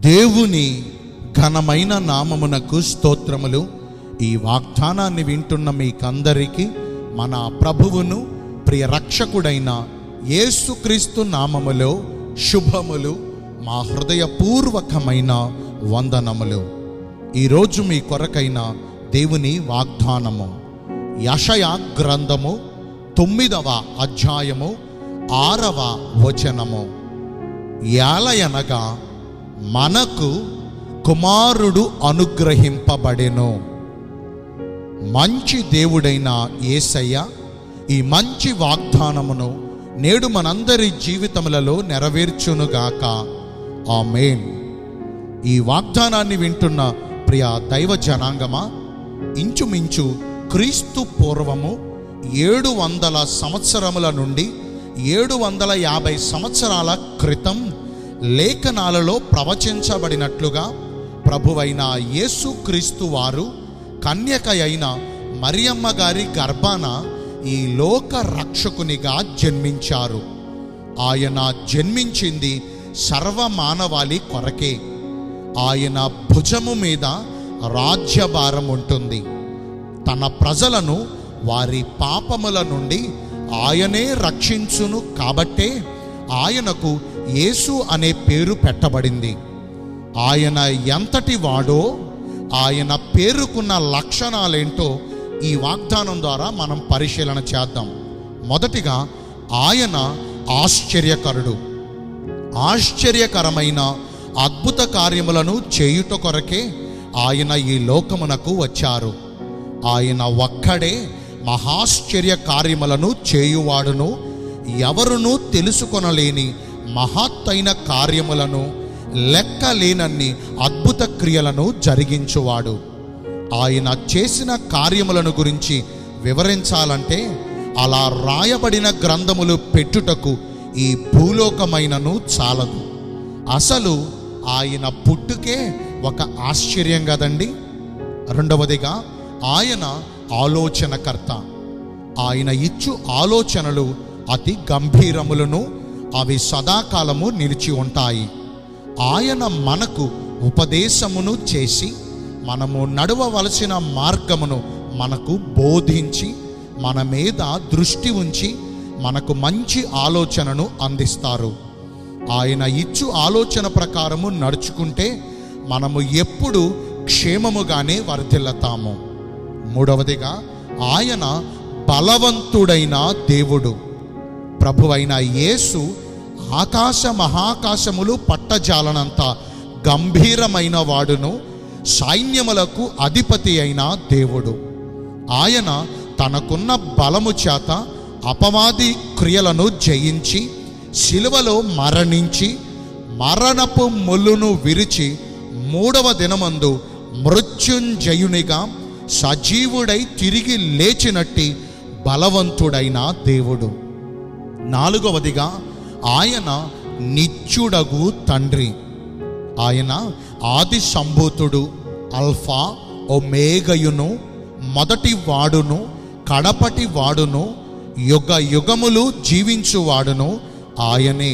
దేవుని ఘనమైన నామమునకు స్తోత్రములు ఈ వాగ్దానాన్ని వింటున్న మీకందరికీ మన ప్రభువును ప్రియ రక్షకుడైన యేసుక్రీస్తు నామములో శుభములు మా హృదయపూర్వకమైన వందనములు ఈరోజు మీ కొరకైన దేవుని వాగ్దానము యషయ గ్రంథము తొమ్మిదవ అధ్యాయము ఆరవ వచనము యాలయనగా మనకు కుమారుడు అనుగ్రహింపబడెను మంచి దేవుడైన యేసయ్య ఈ మంచి వాగ్దానమును నేడు మనందరి జీవితములలో నెరవేర్చునుగాక ఆమేన్ ఈ వాగ్దానాన్ని వింటున్న ప్రియ దైవ జనాంగమా ఇంచుమించు క్రీస్తు పూర్వము ఏడు వందల సంవత్సరముల నుండి ఏడు వందల యాభై సంవత్సరాల క్రితం లేఖనాలలో ప్రవచించబడినట్లుగా ప్రభువైన యేసు క్రీస్తు వారు కన్యక అయిన మరియమ్మ గారి గర్భాన ఈ లోక రక్షకునిగా జన్మించారు ఆయన జన్మించింది సర్వమానవాళి కొరకే ఆయన భుజము మీద రాజ్యభారం ఉంటుంది తన ప్రజలను వారి పాపముల నుండి ఆయనే రక్షించును కాబట్టే ఆయనకు యేసు అనే పేరు పెట్టబడింది ఆయన ఎంతటి వాడో ఆయన పేరుకున్న లక్షణాలేంటో ఈ వాగ్దానం ద్వారా మనం పరిశీలన చేద్దాం మొదటిగా ఆయన ఆశ్చర్యకరుడు ఆశ్చర్యకరమైన అద్భుత కార్యములను చేయుట కొరకే ఆయన ఈ లోకమునకు వచ్చారు ఆయన ఒక్కడే మహాశ్చర్య కార్యములను చేయువాడును ఎవరునూ తెలుసుకొనలేని మహత్తైన కార్యములను లెక్కలేనన్ని అద్భుత క్రియలను జరిగించువాడు ఆయన చేసిన కార్యములను గురించి వివరించాలంటే అలా రాయబడిన గ్రంథములు పెట్టుటకు ఈ భూలోకమైనను చాలదు అసలు ఆయన పుట్టుకే ఒక ఆశ్చర్యం కదండి రెండవదిగా ఆయన ఆలోచనకర్త ఆయన ఇచ్చు ఆలోచనలు అతి గంభీరములను అవి సదాకాలము నిలిచి ఉంటాయి ఆయన మనకు ఉపదేశమును చేసి మనము నడవవలసిన మార్గమును మనకు బోధించి మన మీద దృష్టి ఉంచి మనకు మంచి ఆలోచనను అందిస్తారు ఆయన ఇచ్చు ఆలోచన ప్రకారము నడుచుకుంటే మనము ఎప్పుడు క్షేమముగానే వర్ధిల్లతాము మూడవదిగా ఆయన బలవంతుడైన దేవుడు ప్రభువైన యేసు ఆకాశ మహాకాశములు పట్టజాలనంత గంభీరమైన వాడును సైన్యములకు అధిపతి అయిన దేవుడు ఆయన తనకున్న బలము చేత అపవాది క్రియలను జయించి శిలువలో మరణించి మరణపు ముల్లును విరిచి మూడవ దినమందు మృత్యుంజయునిగా సజీవుడై తిరిగి లేచినట్టి బలవంతుడైన దేవుడు నాలుగవదిగా ఆయన నిత్యుడగు తండ్రి ఆయన ఆది సంభూతుడు అల్ఫా ఒమేగయును మొదటి వాడును కడపటి వాడును యుగ యుగములు జీవించువాడును ఆయనే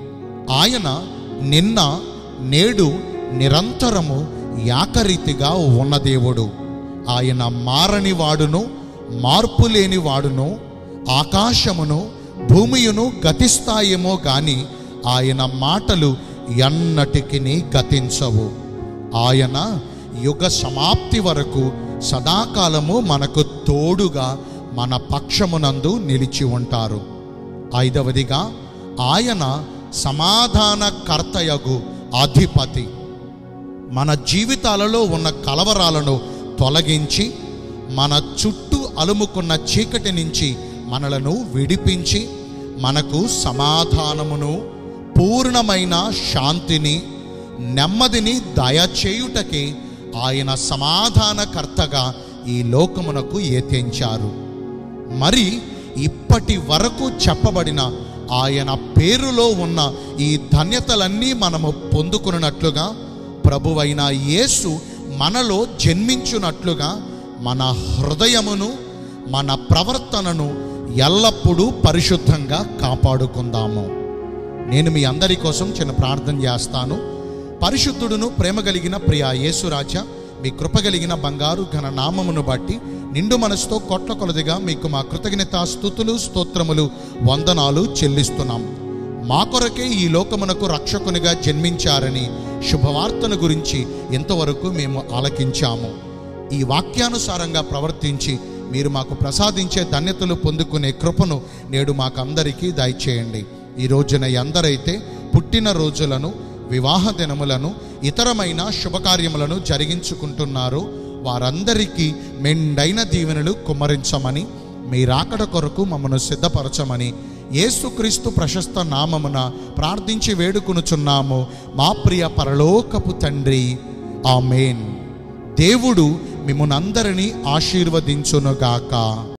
ఆయన నిన్న నేడు నిరంతరము యాకరీతిగా ఉన్న దేవుడు ఆయన మారని వాడును మార్పు లేని వాడును ఆకాశమును భూమియును గతిస్తాయేమో గాని ఆయన మాటలు ఎన్నటికి గతించవు ఆయన యుగ సమాప్తి వరకు సదాకాలము మనకు తోడుగా మన పక్షమునందు నిలిచి ఉంటారు ఐదవదిగా ఆయన సమాధానకర్తయగు అధిపతి మన జీవితాలలో ఉన్న కలవరాలను తొలగించి మన చుట్టూ అలుముకున్న చీకటి నుంచి మనలను విడిపించి మనకు సమాధానమును పూర్ణమైన శాంతిని నెమ్మదిని దయచేయుటకే ఆయన సమాధానకర్తగా ఈ లోకమునకు ఏతెంచారు మరి ఇప్పటి వరకు చెప్పబడిన ఆయన పేరులో ఉన్న ఈ ధన్యతలన్నీ మనము పొందుకున్నట్లుగా ప్రభువైన యేసు మనలో జన్మించున్నట్లుగా మన హృదయమును మన ప్రవర్తనను ఎల్లప్పుడూ పరిశుద్ధంగా కాపాడుకుందాము నేను మీ అందరి కోసం చిన్న ప్రార్థన చేస్తాను పరిశుద్ధుడును ప్రేమ కలిగిన ప్రియ యేసురాజా మీ కృప కలిగిన బంగారు ఘన నామమును బట్టి నిండు మనసుతో కొట్ల కొలదిగా మీకు మా కృతజ్ఞత స్థుతులు స్తోత్రములు వందనాలు చెల్లిస్తున్నాం మా కొరకే ఈ లోకమునకు రక్షకునిగా జన్మించారని శుభవార్తను గురించి ఇంతవరకు మేము ఆలకించాము ఈ వాక్యానుసారంగా ప్రవర్తించి మీరు మాకు ప్రసాదించే ధన్యతలు పొందుకునే కృపను నేడు మాకందరికీ దయచేయండి ఈ రోజున ఎందరైతే పుట్టిన రోజులను వివాహ దినములను ఇతరమైన శుభకార్యములను జరిగించుకుంటున్నారో వారందరికీ మెండైన దీవెనలు కుమ్మరించమని మీ రాకడ కొరకు మమ్మను సిద్ధపరచమని యేసుక్రీస్తు ప్రశస్త నామమున ప్రార్థించి వేడుకొనుచున్నాము మా ప్రియ పరలోకపు తండ్రి ఆమెన్ దేవుడు మిమ్మల్ని అందరినీ ఆశీర్వదించునుగాక